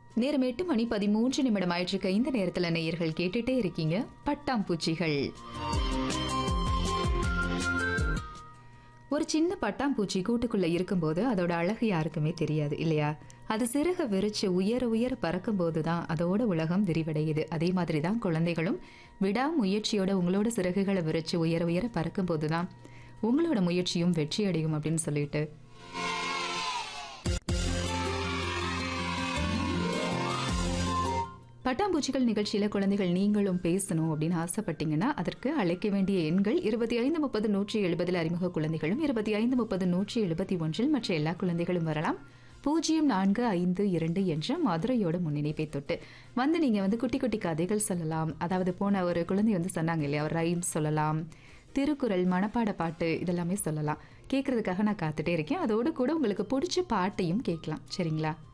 நேரம் எட்டு மணி பதிமூன்று நிமிடம் ஆயிட்டிருக்க இந்த நேரத்தில் நேயர்கள் கேட்டுட்டே இருக்கீங்க பட்டாம்பூச்சிகள் ஒரு சின்ன பட்டாம்பூச்சி கூட்டுக்குள்ள இருக்கும்போது அதோட அழகு யாருக்குமே தெரியாது இல்லையா அது சிறக விரிச்சு உயர உயர பறக்கும்போது தான் அதோட உலகம் விரிவடையுது அதே மாதிரி தான் குழந்தைகளும் விடாமுயற்சியோட உங்களோட சிறகுகளை விரிச்சு உயர உயர பறக்கும்போது தான் உங்களோட முயற்சியும் வெற்றி அடையும் அப்படின்னு சொல்லிட்டு பட்டாம்பூச்சிகள் நிகழ்ச்சியில குழந்தைகள் நீங்களும் பேசணும் அப்படின்னு ஆசைப்பட்டீங்கன்னா அதற்கு அழைக்க வேண்டிய எண்கள் இருபத்தி ஐந்து முப்பது நூற்றி எழுபதில் அறிமுக குழந்தைகளும் இருபத்தி ஐந்து முப்பது நூற்றி எழுபத்தி ஒன்றில் மற்ற எல்லா குழந்தைகளும் வரலாம் பூஜ்ஜியம் நான்கு ஐந்து இரண்டு என்ற மதுரையோட முன்னிணைப்பை தொட்டு வந்து நீங்க வந்து குட்டி குட்டி கதைகள் சொல்லலாம் அதாவது போன ஒரு குழந்தை வந்து சொன்னாங்க இல்லையா ஒரு ரைம் சொல்லலாம் திருக்குறள் மனப்பாட பாட்டு இதெல்லாமே சொல்லலாம் கேட்கறதுக்காக நான் காத்துட்டே இருக்கேன் அதோடு கூட உங்களுக்கு பிடிச்ச பாட்டையும் கேட்கலாம் சரிங்களா